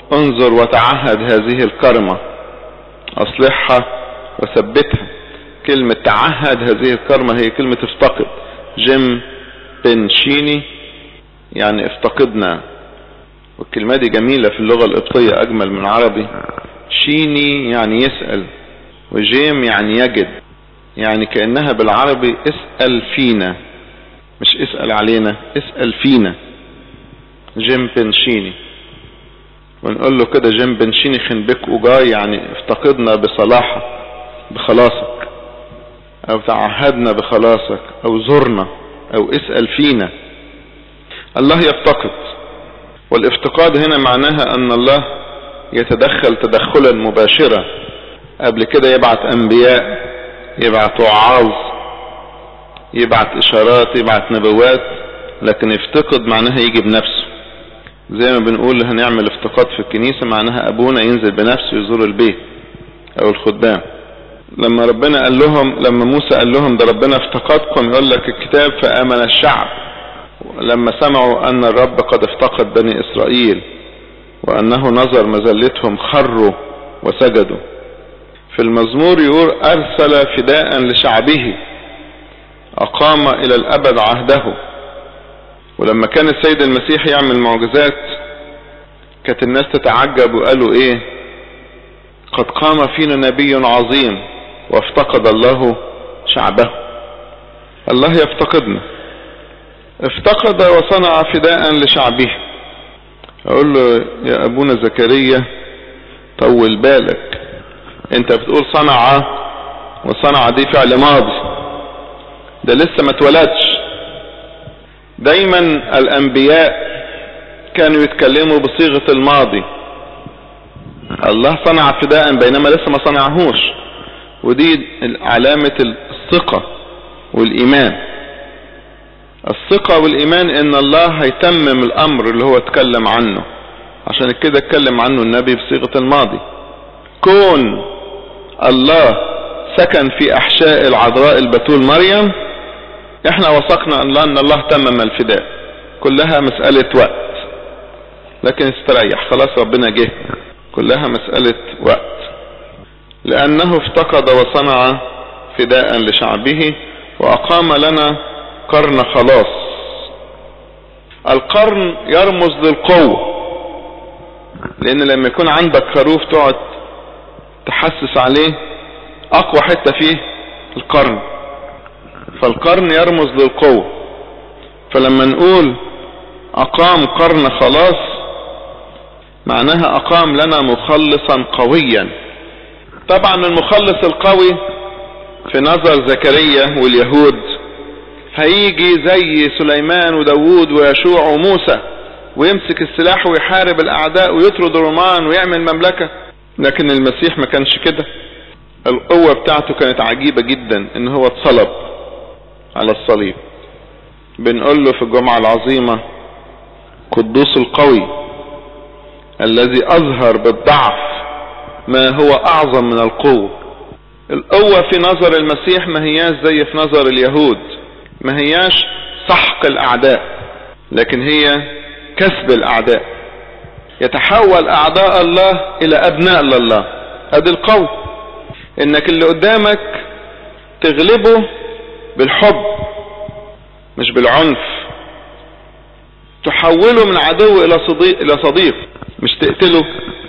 انظر وتعهد هذه الكرمة اصلحها وثبتها كلمة تعهد هذه الكرمة هي كلمة افتقد جيم بنشيني يعني افتقدنا والكلمة دي جميلة في اللغة القبطية اجمل من العربي شيني يعني يسأل وجيم يعني يجد يعني كأنها بالعربي اسأل فينا مش اسأل علينا اسأل فينا جيم بنشيني ونقول له كده جيم بنشيني خنبك وجاي يعني افتقدنا بصلاحك بخلاصك او تعهدنا بخلاصك او زرنا او اسأل فينا الله يفتقد والافتقاد هنا معناها ان الله يتدخل تدخلا مباشرا قبل كده يبعت انبياء يبعت وعاظ يبعت اشارات يبعت نبوات لكن يفتقد معناها يجي بنفسه زي ما بنقول هنعمل افتقاد في الكنيسة معناها ابونا ينزل بنفسه يزور البيت او الخدام لما ربنا قال لهم لما موسى قال لهم ده ربنا افتقدكم يقول لك الكتاب فامن الشعب لما سمعوا ان الرب قد افتقد بني اسرائيل وانه نظر مذلتهم خروا وسجدوا في المزمور يقول ارسل فداء لشعبه اقام الى الابد عهده ولما كان السيد المسيح يعمل معجزات كانت الناس تتعجب وقالوا ايه قد قام فينا نبي عظيم وافتقد الله شعبه الله يفتقدنا افتقد وصنع فداء لشعبه اقول له يا ابونا زكريا طول بالك انت بتقول صنع وصنع دي فعل ماضي ده لسه ما اتولدش دايما الانبياء كانوا يتكلموا بصيغة الماضي الله صنع فداء بينما لسه ما صنعهوش ودي علامة الثقة والايمان الثقة والايمان ان الله هيتمم الامر اللي هو اتكلم عنه عشان كده اتكلم عنه النبي بصيغة الماضي كون الله سكن في احشاء العذراء البتول مريم احنا وثقنا ان ان الله تمم الفداء كلها مسألة وقت لكن استريح خلاص ربنا جه كلها مسألة وقت لانه افتقد وصنع فداء لشعبه واقام لنا قرن خلاص القرن يرمز للقوة لان لما يكون عندك خروف تقعد تحسس عليه اقوى حتة فيه القرن فالقرن يرمز للقوة فلما نقول اقام قرن خلاص معناها اقام لنا مخلصا قويا طبعا المخلص القوي في نظر زكريا واليهود هيجي زي سليمان وداوود ويشوع وموسى ويمسك السلاح ويحارب الاعداء ويطرد الرومان ويعمل مملكة لكن المسيح ما كانش كده القوة بتاعته كانت عجيبة جدا ان هو اتصلب على الصليب بنقول له في الجمعة العظيمة قدوس القوي الذي اظهر بالضعف ما هو اعظم من القوة القوة في نظر المسيح ما هياش زي في نظر اليهود ما هياش سحق الاعداء لكن هي كسب الاعداء يتحول اعداء الله الى ابناء لله ادي القوي انك اللي قدامك تغلبه بالحب مش بالعنف تحوله من عدو الى صديق الى صديق مش تقتله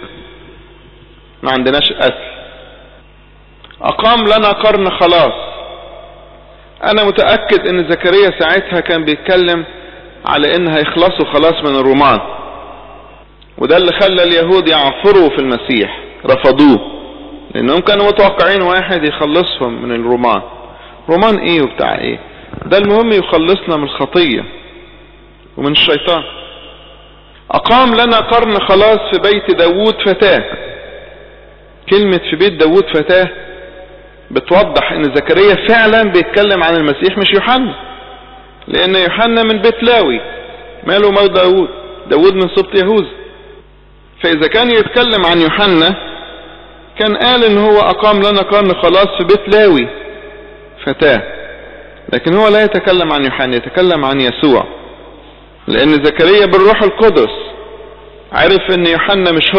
ما عندناش قتل اقام لنا قرن خلاص انا متأكد ان زكريا ساعتها كان بيتكلم على ان هيخلصوا خلاص من الرومان وده اللي خلى اليهود يعفروا في المسيح رفضوه لانهم كانوا متوقعين واحد يخلصهم من الرومان رومان ايه وبتاع ايه ده المهم يخلصنا من الخطية ومن الشيطان اقام لنا قرن خلاص في بيت داوود فتاة كلمة في بيت داوود فتاة بتوضح ان زكريا فعلا بيتكلم عن المسيح مش يوحنا لان يوحنا من بيت لاوي ماله مال داوود داوود من سبط يهوذا فاذا كان يتكلم عن يوحنا كان قال ان هو اقام لنا قرن خلاص في بيت لاوي فتاة لكن هو لا يتكلم عن يوحنا يتكلم عن يسوع لان زكريا بالروح القدس عرف ان يوحنا مش هو